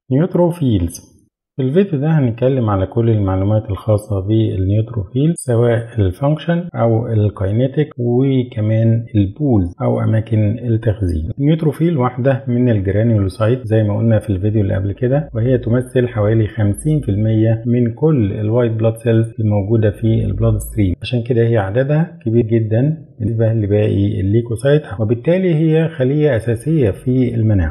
نيوتروفيلز في الفيديو ده هنتكلم على كل المعلومات الخاصة بالنيوتروفيل سواء الفانكشن أو الكاينيتيك وكمان البولز أو أماكن التخزين. النيوتروفيل واحدة من الجرانيولوسايت زي ما قلنا في الفيديو اللي قبل كده وهي تمثل حوالي 50% من كل الوايت بلاد سيلز الموجودة في البلاد ستريم عشان كده هي عددها كبير جدا بالنسبة لباقي الليكوسايت وبالتالي هي خلية أساسية في المناعة.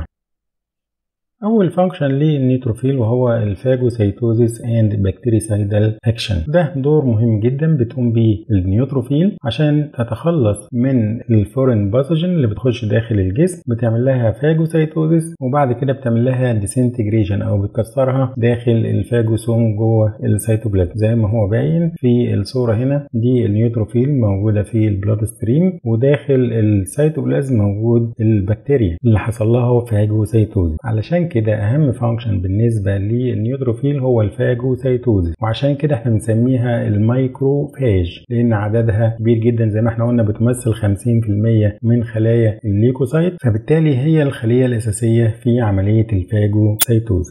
أول فانكشن للنيتروفيل وهو الفاجوسيتوزيس اند بكتيريسايدال اكشن ده دور مهم جدا بتقوم بيه النيوتروفيل عشان تتخلص من الفورين باثوجين اللي بتخش داخل الجسم بتعمل لها فاجوسيتوزيس وبعد كده بتعمل لها ديسنتجريشن او بتكسرها داخل الفاجوسوم جوه السيتوبلازم زي ما هو باين في الصوره هنا دي النيوتروفيل موجوده في البلاد ستريم وداخل السيتوبلازم موجود البكتيريا اللي حصل لها فاجوسيتوزيس علشان كده اهم فانكشن بالنسبه للنيوتروفيل هو الفاجوسيتوزيس وعشان كده احنا بنسميها المايكروفاج لان عددها كبير جدا زي ما احنا قلنا بتمثل 50% من خلايا الليكوسايت فبالتالي هي الخليه الاساسيه في عمليه الفاجوسيتوزيس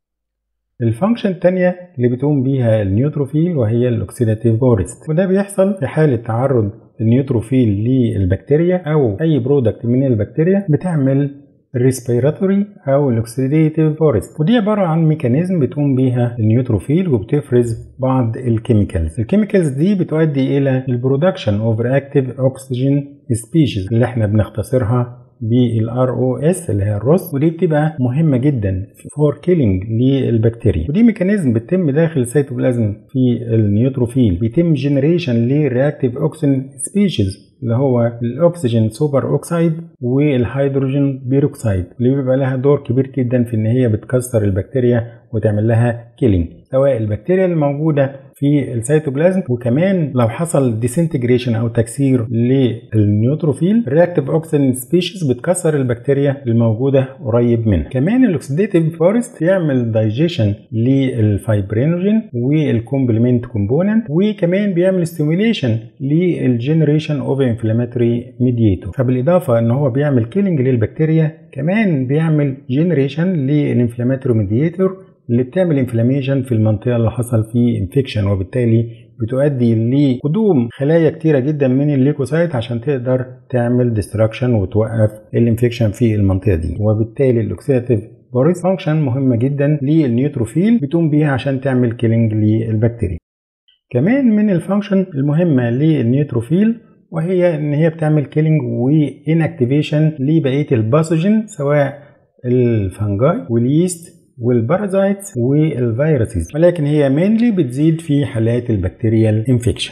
الفانكشن الثانية اللي بتقوم بيها النيوتروفيل وهي الاكسيداتيف فورست وده بيحصل في حالة تعرض النيوتروفيل للبكتيريا او اي برودكت من البكتيريا بتعمل الريسبيراتوري او الاكسيديتيف فورست ودي عباره عن ميكانيزم بتقوم بيها النيوتروفيل وبتفرز بعض الكيميكالز الكيميكالز دي بتؤدي الى البرودكشن اوف اكتيف اوكسجين سبيشيز اللي احنا بنختصرها بالار او اس اللي هي الرص ودي بتبقى مهمه جدا فور كيلينج للبكتيريا ودي ميكانيزم بتتم داخل السيتوبلازم في النيوتروفيل بيتم جنريشن لرياكتيف اوكسجين سبيشيز اللي هو الاكسجين سوبر اوكسايد والهيدروجين بيروكسايد اللي بيبقى لها دور كبير جدا في ان هي بتكسر البكتيريا وتعمل لها كيلينج سواء البكتيريا الموجوده في السيتوبلازم وكمان لو حصل ديسنتجريشن او تكسير للنيوتروفيل رياكتيف اوكسجين سبيشيز بتكسر البكتيريا الموجوده قريب منها كمان الاكسيديتيف فورست بيعمل دايجيشن للفايبرينوجين والكومبلمنت كومبوننت وكمان بيعمل ستيميوليشن للجنريشن اوف انفلاماتوري ميديتور فبالاضافه ان هو بيعمل كيلينج للبكتيريا كمان بيعمل جنريشن للانفلاماتوري ميديتور اللي بتعمل انفلاميشن في المنطقه اللي حصل فيه انفكشن وبالتالي بتؤدي لقدوم خلايا كتيره جدا من الليكوسايت عشان تقدر تعمل ديستراكشن وتوقف الانفكشن في المنطقه دي وبالتالي الاكسيداتيف بوريس فانكشن مهمه جدا للنيوتروفيل بتقوم بيها عشان تعمل كيلينج للبكتيريا كمان من الفانكشن المهمه للنيوتروفيل وهي ان هي بتعمل كيلينج وانكتيفيشن لبقيه الباثوجين سواء الفنجاي واليست والبارازايتس والفيروسز ولكن هي مينلي بتزيد في حالات البكتيريال انفكشن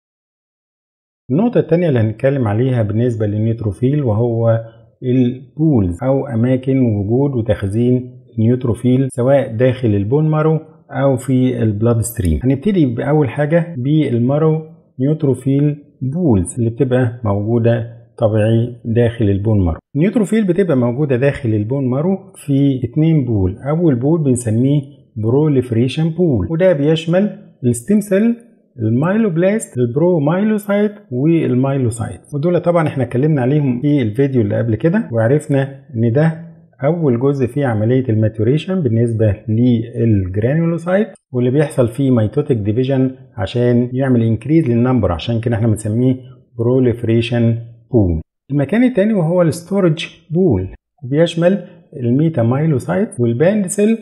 النقطة الثانية اللي هنتكلم عليها بالنسبة للنيوتروفيل وهو البولز أو أماكن وجود وتخزين النيوتروفيل سواء داخل البون مارو أو في البلاد ستريم هنبتدي بأول حاجة بالمارو نيوتروفيل بولز اللي بتبقى موجودة طبيعي داخل البون مارو النيوتروفيل بتبقى موجوده داخل البون مارو في اتنين بول اول بول بنسميه بروليفريشن بول وده بيشمل الستيم سيل المايلوبلاست البرومايلوسايت والمايلوسايت ودول طبعا احنا اتكلمنا عليهم في الفيديو اللي قبل كده وعرفنا ان ده اول جزء في عمليه الماتوريشن بالنسبه للجرانيولوسايت واللي بيحصل فيه ميتوتيك ديفيجن عشان يعمل انكريز للنمبر عشان كده احنا بنسميه بروليفريشن بول المكان التاني وهو الستورج بول وبيشمل الميتا مايلوسايت والباند سيل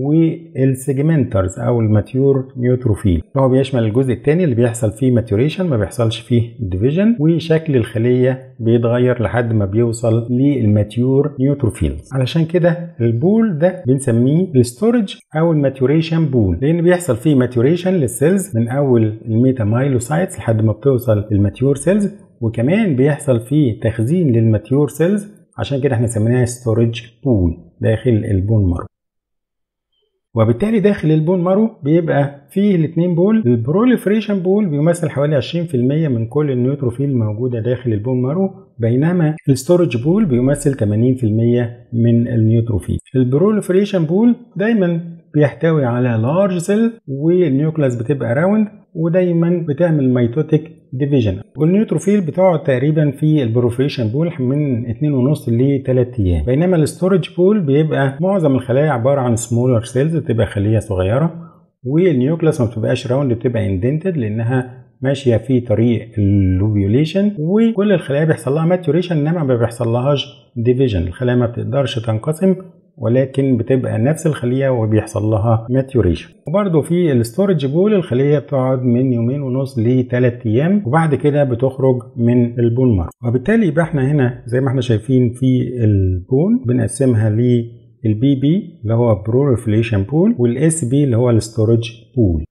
والسيجمنترز او الماتيور نيوتروفيل هو بيشمل الجزء الثاني اللي بيحصل فيه ماتوريشن ما بيحصلش فيه ديفيجن وشكل الخليه بيتغير لحد ما بيوصل للماتيور نيوتروفيلز علشان كده البول ده بنسميه الستورج او الماتوريشن بول لان بيحصل فيه ماتوريشن للسيلز من اول الميتا مايلوسايتس لحد ما بتوصل للماتيور سيلز وكمان بيحصل فيه تخزين للماتيور سيلز عشان كده احنا سميناها ستورج بول داخل البون مارو وبالتالي داخل البون مارو بيبقى فيه الاثنين بول البروليفريشن بول بيمثل حوالي 20% من كل النيوتروفيل الموجودة داخل البون مارو بينما الستورج بول بيمثل 80% من النيوتروفيل البروليفريشن بول دايما بيحتوي على لارج سيل والنيوكلاس بتبقى راوند ودايما بتعمل ميتوتيك ديفيجن والنيوتروفيل بتقعد تقريبا في البروفريشن بول من 2.5 ل 3 ايام بينما الستورج بول بيبقى معظم الخلايا عباره عن سمولر سيلز بتبقى خليه صغيره والنيوكلاس ما بتبقاش راوند بتبقى اندنتد لانها ماشيه في طريق اللوبيوليشن وكل الخلايا بيحصل لها ماتوريشن انما ما بيحصل ديفيجن الخلايا ما بتقدرش تنقسم ولكن بتبقى نفس الخليه وبيحصل لها ماتوريشن وبرده في الستورج بول الخليه بتقعد من يومين ونص لثلاث ايام وبعد كده بتخرج من البون مارو وبالتالي يبقى احنا هنا زي ما احنا شايفين في البون بنقسمها ل البي بي اللي هو بروليفريشن بول والاس بي اللي هو الستورج بول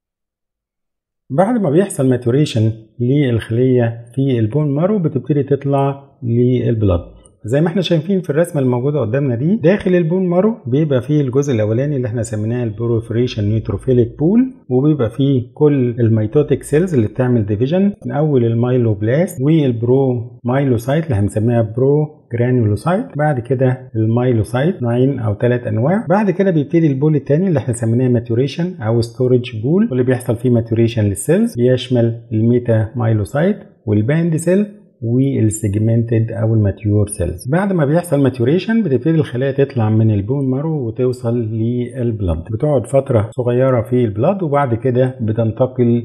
بعد ما بيحصل ماتوريشن للخليه في البون مارو بتبتدي تطلع للبلد زي ما احنا شايفين في الرسمه الموجوده قدامنا دي داخل البون مارو بيبقى فيه الجزء الاولاني اللي احنا سميناه البروفريشن نيوتروفيليك بول وبيبقى فيه كل الميتوتيك سيلز اللي بتعمل ديفيجن من اول المايلوبلاست والبرو مايلوسايت اللي هنسميها برو جرانيولوسايت بعد كده المايلوسايت نوعين او ثلاث انواع بعد كده بيبتدي البول الثاني اللي احنا سميناه ماتوريشن او ستورج بول واللي بيحصل فيه ماتوريشن للسيلز بيشمل الميتا مايلوسايت والباند سيل والسيجمنتد او الماتيور سيلز بعد ما بيحصل ماتيوريشن بتبتدي الخلايا تطلع من البون مارو وتوصل للبلد بتقعد فتره صغيره في البلد وبعد كده بتنتقل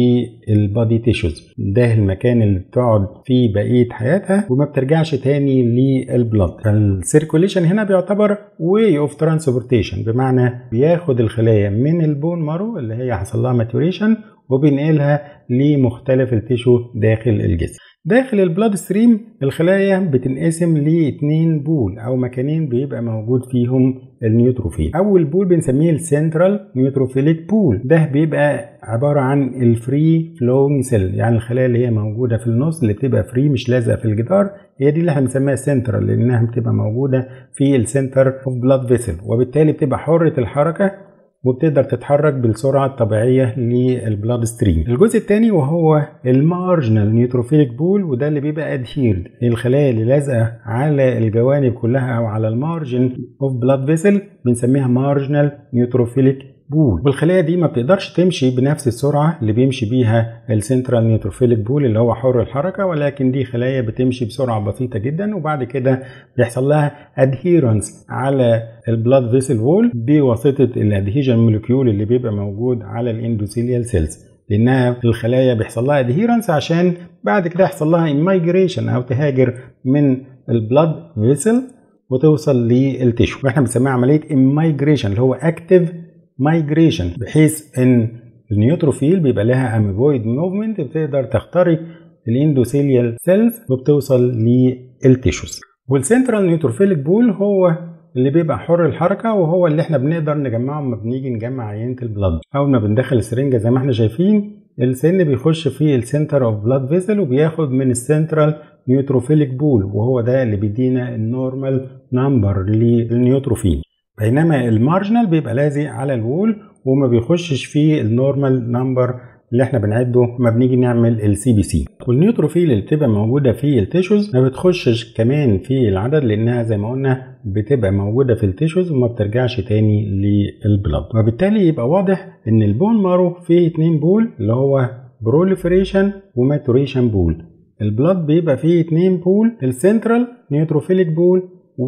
للبادي تيشوز ده المكان اللي بتقعد فيه بقيه حياتها وما بترجعش تاني للبلد فالسيركوليشن هنا بيعتبر واي اوف ترانسبورتيشن بمعنى بياخد الخلايا من البون مارو اللي هي حصل لها ماتيوريشن وبينقلها لمختلف التيشو داخل الجسم داخل البلاد ستريم الخلايا بتنقسم لاتنين بول او مكانين بيبقى موجود فيهم النيوتروفيل اول بول بنسميه السنترال نيوتروفيليك بول ده بيبقى عباره عن الفري فلوينج سيل يعني الخلايا اللي هي موجوده في النص اللي بتبقى فري مش لازقه في الجدار هي دي اللي احنا بنسميها سنترال لانها بتبقى موجوده في السنتر اوف بلاد فيسل وبالتالي بتبقى حره الحركه وبتقدر تتحرك بالسرعة الطبيعية للبلاد ستريم الجزء الثاني وهو المارجنال نيوتروفيليك بول وده اللي بيبقى ادهيرد الخلايا اللي لازقة على الجوانب كلها او على المارجن اوف بلاد فيسل بنسميها مارجنال نيوتروفيليك بول والخلايا دي ما بتقدرش تمشي بنفس السرعه اللي بيمشي بيها السنترال نيوتروفيليك بول اللي هو حر الحركه ولكن دي خلايا بتمشي بسرعه بسيطه جدا وبعد كده بيحصل لها ادهيرنس على البلاد فيسل وول بواسطه الادهيجن مولكيول اللي بيبقى موجود على الاندوثيليال سيلز لانها الخلايا بيحصل لها ادهيرنس عشان بعد كده يحصل لها مايجريشن او تهاجر من البلاد فيسل وتوصل للتشو واحنا بنسميها عمليه مايجريشن اللي هو اكتيف مايجريشن بحيث ان النيوتروفيل بيبقى لها اميبويد موفمنت بتقدر تخترق الاندوثيليال سيلز وبتوصل للتيشوز والسنترال نيوتروفيليك بول هو اللي بيبقى حر الحركه وهو اللي احنا بنقدر نجمعه لما بنيجي نجمع عينه البلد اول ما بندخل السرنجه زي ما احنا شايفين السن بيخش في السنتر اوف بلاد فيسل وبياخد من السنترال نيوتروفيليك بول وهو ده اللي بيدينا النورمال نمبر للنيوتروفيل بينما المارجنال بيبقى لازق على الوول وما بيخشش في النورمال نمبر اللي احنا بنعده ما بنيجي نعمل السي بي سي والنيوتروفيل اللي بتبقى موجوده في التيشوز ما بتخشش كمان في العدد لانها زي ما قلنا بتبقى موجوده في التيشوز وما بترجعش تاني للبلد وبالتالي يبقى واضح ان البون مارو فيه اتنين بول اللي هو بروليفريشن وماتوريشن بول البلد بيبقى فيه اتنين بول السنترال نيوتروفيليك بول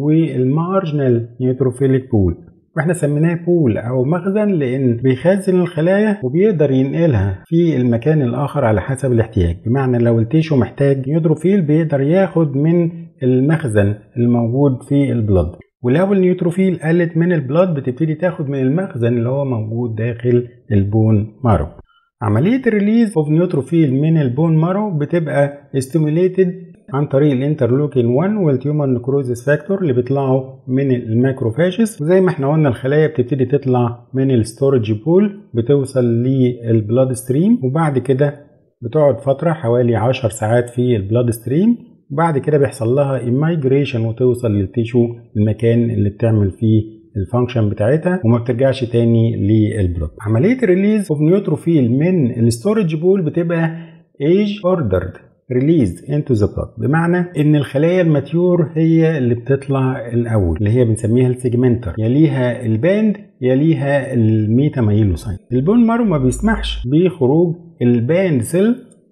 والمارجنال نيوتروفيليك بول واحنا سميناه بول او مخزن لان بيخزن الخلايا وبيقدر ينقلها في المكان الاخر على حسب الاحتياج بمعنى لو التيشو محتاج نيوتروفيل بيقدر ياخد من المخزن الموجود في البلد ولو النيوتروفيل قلت من البلد بتبتدي تاخد من المخزن اللي هو موجود داخل البون مارو عملية الريليز اوف نيوتروفيل من البون مارو بتبقى ستيموليتد عن طريق الانترلوكين 1 والتيومر نكروزيس فاكتور اللي بيطلعوا من الماكروفاجز وزي ما احنا قلنا الخلايا بتبتدي تطلع من الستورج بول بتوصل للبلاد ستريم وبعد كده بتقعد فترة حوالي 10 ساعات في البلاد ستريم وبعد كده بيحصل لها مايجريشن وتوصل للتيشو المكان اللي بتعمل فيه الفانكشن بتاعتها وما بترجعش تاني للبلود عمليه الريليز اوف نيوتروفيل من الستورج بول بتبقى ايج اوردرد ريليز انتو ذا بلاد بمعنى ان الخلايا الماتيور هي اللي بتطلع الاول اللي هي بنسميها السيجمنتر يليها الباند يليها الميتاميلوسايت البون مارو ما بيسمحش بخروج الباند سيل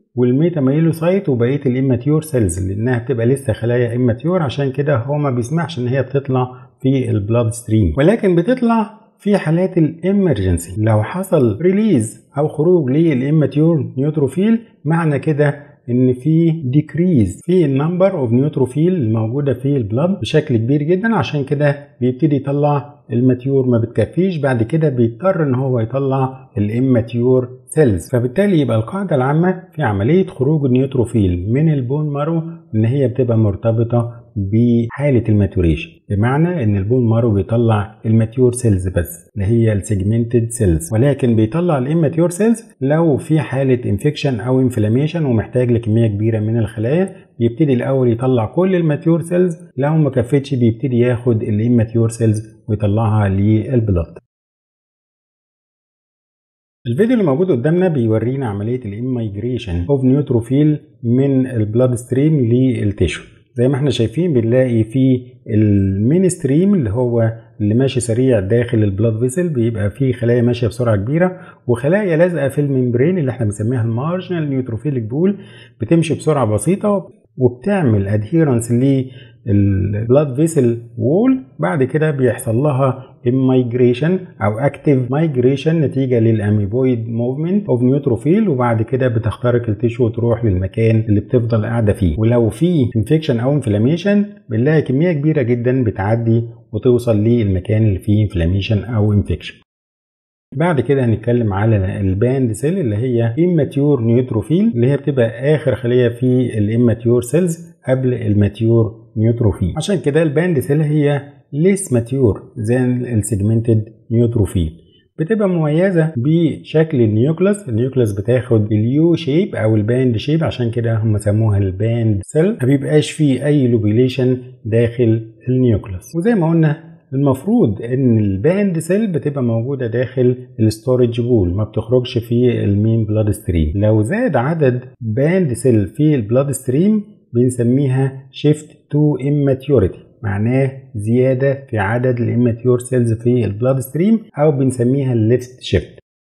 والميتاميلوسايت وبقيه الاماتيور سيلز لانها بتبقى لسه خلايا اماتيور عشان كده هو ما بيسمحش ان هي بتطلع في البلاد ستريم ولكن بتطلع في حالات الامرجنسي لو حصل ريليز او خروج للاماتيور نيوتروفيل معنى كده ان في ديكريز في النمبر اوف نيوتروفيل الموجوده في البلد بشكل كبير جدا عشان كده بيبتدي يطلع الماتيور ما بتكفيش بعد كده بيضطر ان هو يطلع الاماتيور سيلز فبالتالي يبقى القاعده العامه في عمليه خروج النيوتروفيل من البون مارو ان هي بتبقى مرتبطه بحاله الماتوريشن بمعنى ان البون مارو بيطلع الماتيور سيلز بس اللي هي السيجمنتد سيلز ولكن بيطلع الاماتيور سيلز لو في حاله انفكشن او انفلاميشن ومحتاج لكميه كبيره من الخلايا بيبتدي الاول يطلع كل الماتيور سيلز لو ما كفتش بيبتدي ياخد الاماتيور سيلز ويطلعها للبلاد الفيديو اللي موجود قدامنا بيورينا عمليه الاميجريشن اوف نيوتروفيل من البلاد ستريم للتيشو زي ما احنا شايفين بنلاقي في المين ستريم اللي هو اللي ماشي سريع داخل البلاد فيسل بيبقى فيه خلايا ماشيه بسرعه كبيره وخلايا لازقه في الممبرين اللي احنا بنسميها المارجنال نيوتروفيليك بول بتمشي بسرعه بسيطه وبتعمل ادهيرنس للبلاد فيسل وول بعد كده بيحصل لها مايجريشن او اكتيف مايجريشن نتيجه للاميبويد موفمنت اوف نيوتروفيل وبعد كده بتخترق التيشو وتروح للمكان اللي بتفضل قاعده فيه ولو في انفكشن او انفلاميشن بنلاقي كميه كبيره جدا بتعدي وتوصل للمكان اللي فيه انفلاميشن او انفكشن بعد كده هنتكلم على الباند سيل اللي هي immature نيوتروفيل اللي هي بتبقى اخر خليه في الاماتيور سيلز قبل الماتيور نيوتروفيل عشان كده الباند سيل هي ليس ماتيور زي السيجمنتد نيوتروفيل بتبقى مميزة بشكل النيوكلاس النيوكلاس بتاخد اليو شيب او الباند شيب عشان كده هم سموها الباند سيل ما بيبقاش فيه اي لوبيليشن داخل النيوكلاس وزي ما قلنا المفروض ان الباند سيل بتبقى موجوده داخل الستورج بول ما بتخرجش في المين بلاد ستريم لو زاد عدد باند سيل في البلاد ستريم بنسميها شيفت تو immaturity معناه زياده في عدد الاماتيور سيلز في البلاد ستريم او بنسميها الليفت شيفت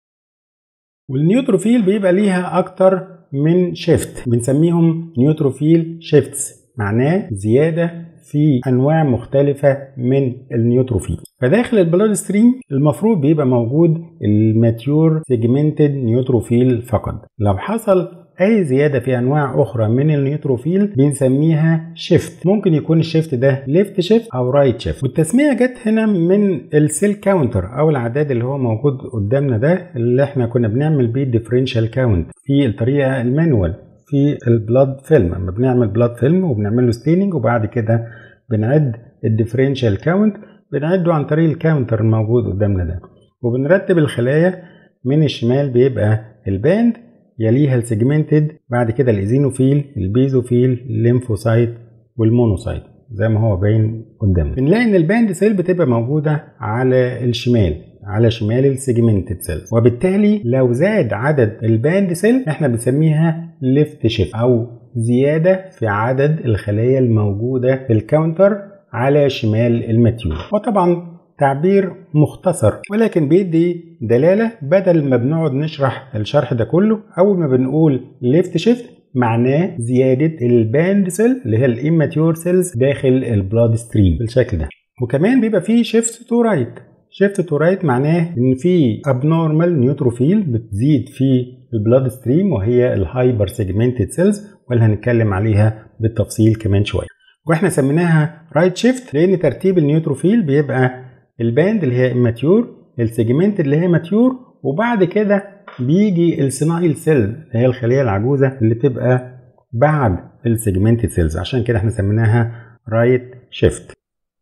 والنيوتروفيل بيبقى ليها اكتر من شيفت بنسميهم نيوتروفيل شيفتس معناه زياده في انواع مختلفه من النيوتروفيل فداخل البلاد ستريم المفروض بيبقى موجود الماتيور سيجمنتد نيوتروفيل فقط لو حصل اي زياده في انواع اخرى من النيوتروفيل بنسميها شيفت ممكن يكون الشيفت ده ليفت شيفت او رايت شيفت والتسميه جت هنا من السيل كاونتر او العداد اللي هو موجود قدامنا ده اللي احنا كنا بنعمل بيه الديفرنشال كاونت في الطريقه المانوال في البلاد فيلم لما بنعمل بلاد فيلم وبنعمل له ستيننج وبعد كده بنعد الديفرنشال كاونت بنعده عن طريق الكاونتر الموجود قدامنا ده وبنرتب الخلايا من الشمال بيبقى الباند يليها السيجمنتد بعد كده الايزينوفيل البيزوفيل الليمفوسايت والمونوسايت زي ما هو باين قدامنا بنلاقي ان الباند سيل بتبقى موجوده على الشمال على شمال السيجمنتد سيلز وبالتالي لو زاد عدد الباند سيل احنا بنسميها ليفت شيفت او زياده في عدد الخلايا الموجوده في الكاونتر على شمال الماتيور وطبعا تعبير مختصر ولكن بيدي دلاله بدل ما بنقعد نشرح الشرح ده كله اول ما بنقول ليفت شيفت معناه زياده الباند سيل اللي هي الاماتيور سيلز داخل البلاد ستريم بالشكل ده وكمان بيبقى فيه شيفت تو رايت شيفت تو رايت معناه ان في ابنورمال نيوتروفيل بتزيد في البلاد ستريم وهي الهايبر سيجمنتد سيلز واللي هنتكلم عليها بالتفصيل كمان شويه واحنا سميناها رايت شيفت لان ترتيب النيوتروفيل بيبقى الباند اللي هي اماتيور السيجمنت اللي هي ماتيور وبعد كده بيجي السينايل سيل اللي هي الخليه العجوزه اللي تبقى بعد السيجمنتد سيلز عشان كده احنا سميناها رايت شيفت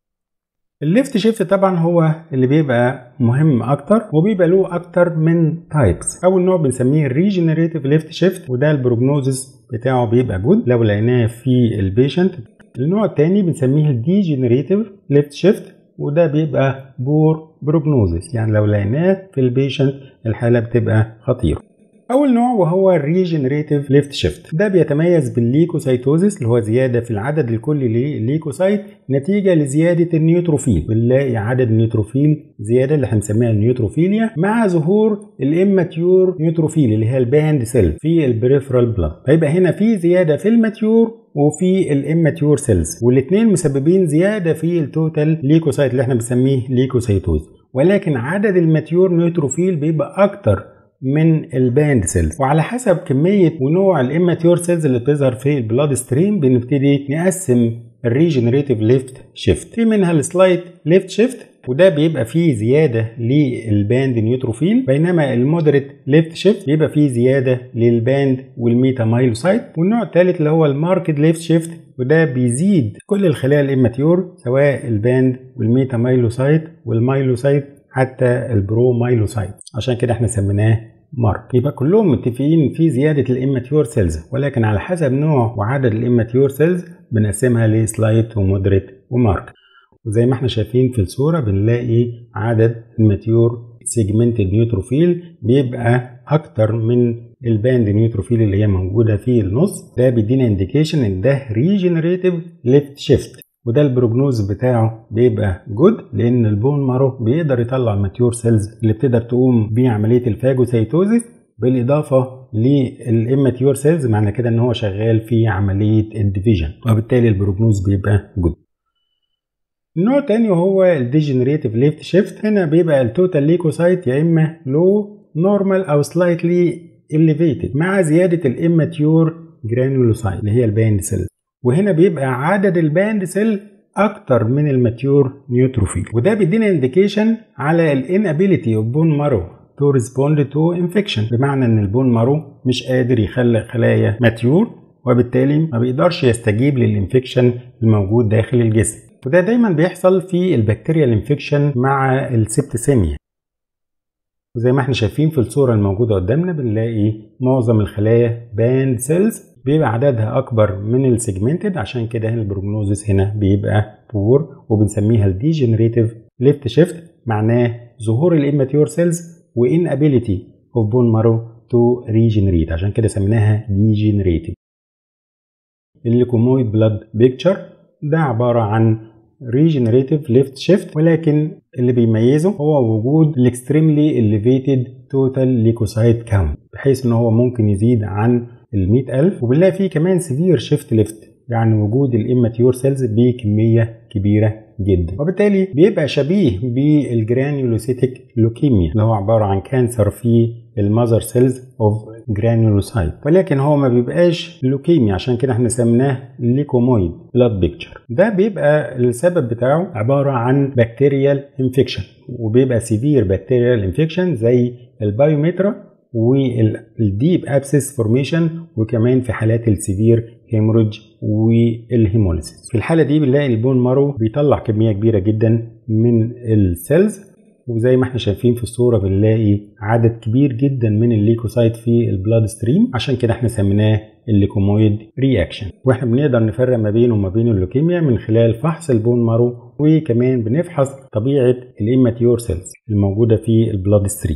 الليفت شيفت طبعا هو اللي بيبقى مهم اكتر وبيبقى له اكتر من تايبس اول نوع بنسميه الريجنريتيف ليفت شيفت وده البروجنوزس بتاعه بيبقى جود لو لقيناه في البيشنت النوع الثاني بنسميه الديجنريتيف ليفت شيفت وده بيبقى بور بروجنوزس يعني لو لقيناه في البيشنت الحاله بتبقى خطيره اول نوع وهو الريجنريتيف ليفت شيفت ده بيتميز بالليكوسايتوزيس اللي هو زياده في العدد الكلي للليكوسايت نتيجه لزياده النيوتروفيل بنلاقي عدد النيوتروفيل زياده اللي هنسميها النيوتروفيليا مع ظهور الاماتيور نيوتروفيل اللي هي الباند سيل في البريفرال بلاد فيبقى هنا في زياده في الماتيور وفي الاماتيور سيلز والاثنين مسببين زياده في التوتال ليكوسايت اللي احنا بنسميه ليكوسايتوز ولكن عدد الماتيور نيوتروفيل بيبقى اكتر من الباند سيلز وعلى حسب كميه ونوع الاماتيور سيلز اللي بتظهر في البلاد ستريم بنبتدي نقسم الريجنريتيف ليفت شيفت في منها السلايد ليفت شيفت وده بيبقى فيه زيادة للباند نيوتروفيل بينما المودريت ليفت شيفت بيبقى فيه زيادة للباند والميتا مايلوسايت والنوع الثالث اللي هو الماركت ليفت شيفت وده بيزيد كل الخلايا الاماتيور سواء الباند والميتا مايلوسايت والمايلوسايت حتى البرو مايلوسايت عشان كده احنا سميناه مارك يبقى كلهم متفقين في زيادة الاماتيور سيلز ولكن على حسب نوع وعدد الاماتيور سيلز بنقسمها لسلايت ومودريت ومارك وزي ما احنا شايفين في الصورة بنلاقي عدد الماتيور سيجمنتد نيوتروفيل بيبقى اكتر من الباند نيوتروفيل اللي هي موجودة في النص ده بيدينا انديكيشن ان ده ريجنريتيف ليفت شيفت وده البروجنوز بتاعه بيبقى جود لان البون مارو بيقدر يطلع الماتيور سيلز اللي بتقدر تقوم بعمليه الفاجوسيتوزيس بالاضافه للاماتيور سيلز معنى كده ان هو شغال في عمليه الديفيجن وبالتالي البروجنوز بيبقى جود النوع الثاني وهو الديجنريتيف ليفت شيفت هنا بيبقى التوتال ليكوسايت يا اما لو نورمال او سلايتلي elevated مع زياده الاماتيور جرانيولوسايت اللي هي الباند سيلز وهنا بيبقى عدد الباند سيل اكتر من الماتيور نيوتروفيل وده بيدينا انديكيشن على الانابيليتي اوف بون مارو تو ريسبوند تو انفكشن بمعنى ان البون مارو مش قادر يخلق خلايا ماتيور وبالتالي ما بيقدرش يستجيب للانفكشن الموجود داخل الجسم وده دايما بيحصل في البكتيريا الانفكشن مع السبتسيميا وزي ما احنا شايفين في الصوره الموجوده قدامنا بنلاقي معظم الخلايا باند سيلز بيبقى عددها اكبر من السيجمنتد عشان كده هنا البروجنوزس هنا بيبقى بور وبنسميها الديجنريتيف ليفت شيفت معناه ظهور الاماتيور سيلز وان ابيليتي اوف بون مارو تو ريجنريت عشان كده سميناها ديجنريتيف الليكومويد بلاد بيكتشر ده عباره عن ريجنريتيف ليفت شيفت ولكن اللي بيميزه هو وجود الاكستريملي elevated توتال ليكوسايت كاونت بحيث ان هو ممكن يزيد عن ال 100000 وبنلاقي فيه كمان سيفير شيفت ليفت يعني وجود الاماتيور سيلز بكميه كبيره جدا وبالتالي بيبقى شبيه بالجرانيولوسيتيك لوكيميا اللي هو عباره عن كانسر في المذر سيلز اوف جرانيولوسايت ولكن هو ما بيبقاش لوكيميا عشان كده احنا سميناه ليكومويد بلاد بيكتشر ده بيبقى السبب بتاعه عباره عن بكتيريال انفكشن وبيبقى سيفير بكتيريال انفكشن زي البايومترا والديب ابسس فورميشن وكمان في حالات السيفير هيموريج والهيموليسيس في الحاله دي بنلاقي البون مارو بيطلع كميه كبيره جدا من السيلز وزي ما احنا شايفين في الصوره بنلاقي عدد كبير جدا من الليكوسايت في البلاد ستريم عشان كده احنا سميناه الليكومويد رياكشن واحنا بنقدر نفرق ما بينه وما بين اللوكيميا من خلال فحص البون مارو وكمان بنفحص طبيعه الاماتيور سيلز الموجوده في البلاد ستريم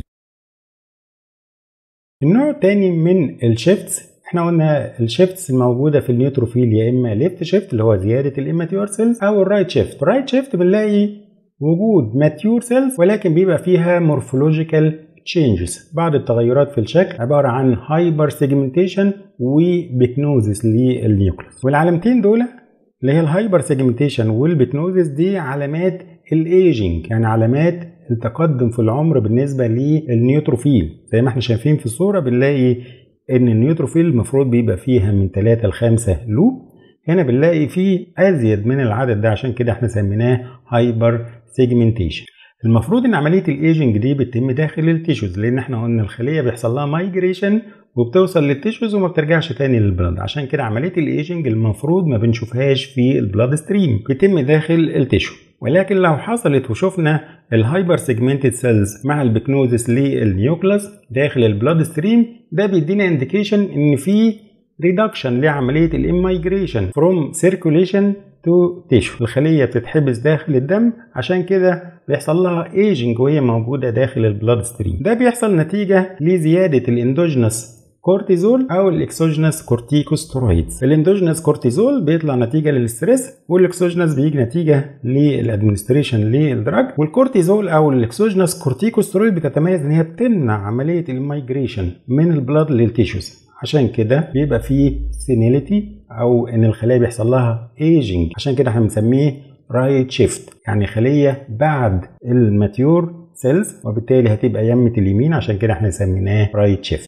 النوع الثاني من الشيفتس احنا قلنا الشيفتس الموجوده في النيوتروفيل يا اما ليفت شيفت اللي هو زياده الاماتيور سيلز او الرايت شيفت الرايت شيفت بنلاقي وجود ماتيور سيلز ولكن بيبقى فيها مورفولوجيكال تشينجز بعض التغيرات في الشكل عباره عن هايبر سيجمنتيشن وبيكنوزس للنيوكليس والعلامتين دول اللي هي الهايبر سيجمنتيشن والبيكنوزس دي علامات الايجنج يعني علامات التقدم في العمر بالنسبه للنيوتروفيل زي ما احنا شايفين في الصوره بنلاقي ان النيوتروفيل المفروض بيبقى فيها من 3 ل 5 لوب هنا بنلاقي فيه ازيد من العدد ده عشان كده احنا سميناه هايبر سيجمنتيشن المفروض ان عمليه الايجنج دي بتتم داخل التيشوز لان احنا قلنا الخليه بيحصل لها مايجريشن وبتوصل للتيشوز وما بترجعش تاني للبلد عشان كده عمليه الايجنج المفروض ما بنشوفهاش في البلاد ستريم بيتم داخل التيشو ولكن لو حصلت وشفنا الهايبر سيجمنتد سيلز مع البيكنوزس للنيوكلاس داخل البلاد ستريم ده بيدينا انديكيشن ان في ريدكشن لعمليه الاميجريشن فروم سيركوليشن تو تيشو الخلية بتتحبس داخل الدم عشان كده بيحصل لها ايجنج وهي موجودة داخل البلاد ستريم ده بيحصل نتيجة لزيادة الاندوجنس كورتيزول او الاكسوجينس كورتيكوسترويدز الاندوجينس كورتيزول بيطلع نتيجه للاستريس والاكسوجينس بيجي نتيجه للادمنستريشن للدراج والكورتيزول او الاكسوجينس كورتيكوسترويد بتتميز ان هي بتمنع عمليه المايجريشن من البلاد للتيشوز عشان كده بيبقى فيه سينيليتي او ان الخلايا بيحصل لها ايجنج عشان كده احنا بنسميه رايت شيفت يعني خليه بعد الماتيور سيلز وبالتالي هتبقى يمة اليمين عشان كده احنا سميناه رايت شيفت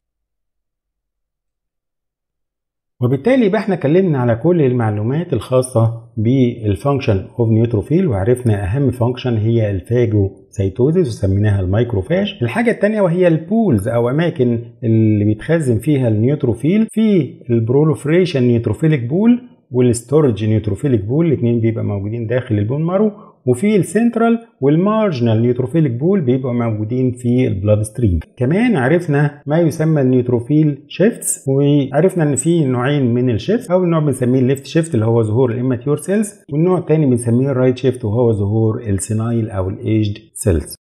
وبالتالي يبقى احنا اتكلمنا على كل المعلومات الخاصة بالفانكشن اوف نيوتروفيل وعرفنا اهم فانكشن هي الفاجو سيتوزيس وسميناها الميكروفاج الحاجة التانية وهي البولز او اماكن اللي بيتخزن فيها النيوتروفيل في البرولوفريشن نيوتروفيليك بول والستورج نيوتروفيليك بول الاثنين بيبقى موجودين داخل البون مارو وفي السنترال والمارجنال نيوتروفيليك بول بيبقوا موجودين في البلاد ستريم كمان عرفنا ما يسمى النيوتروفيل شيفتس وعرفنا ان في نوعين من الشيفت اول نوع بنسميه الليفت شيفت اللي هو ظهور الاماتيور سيلز والنوع الثاني بنسميه الرايت شيفت وهو ظهور السينايل او الايجد سيلز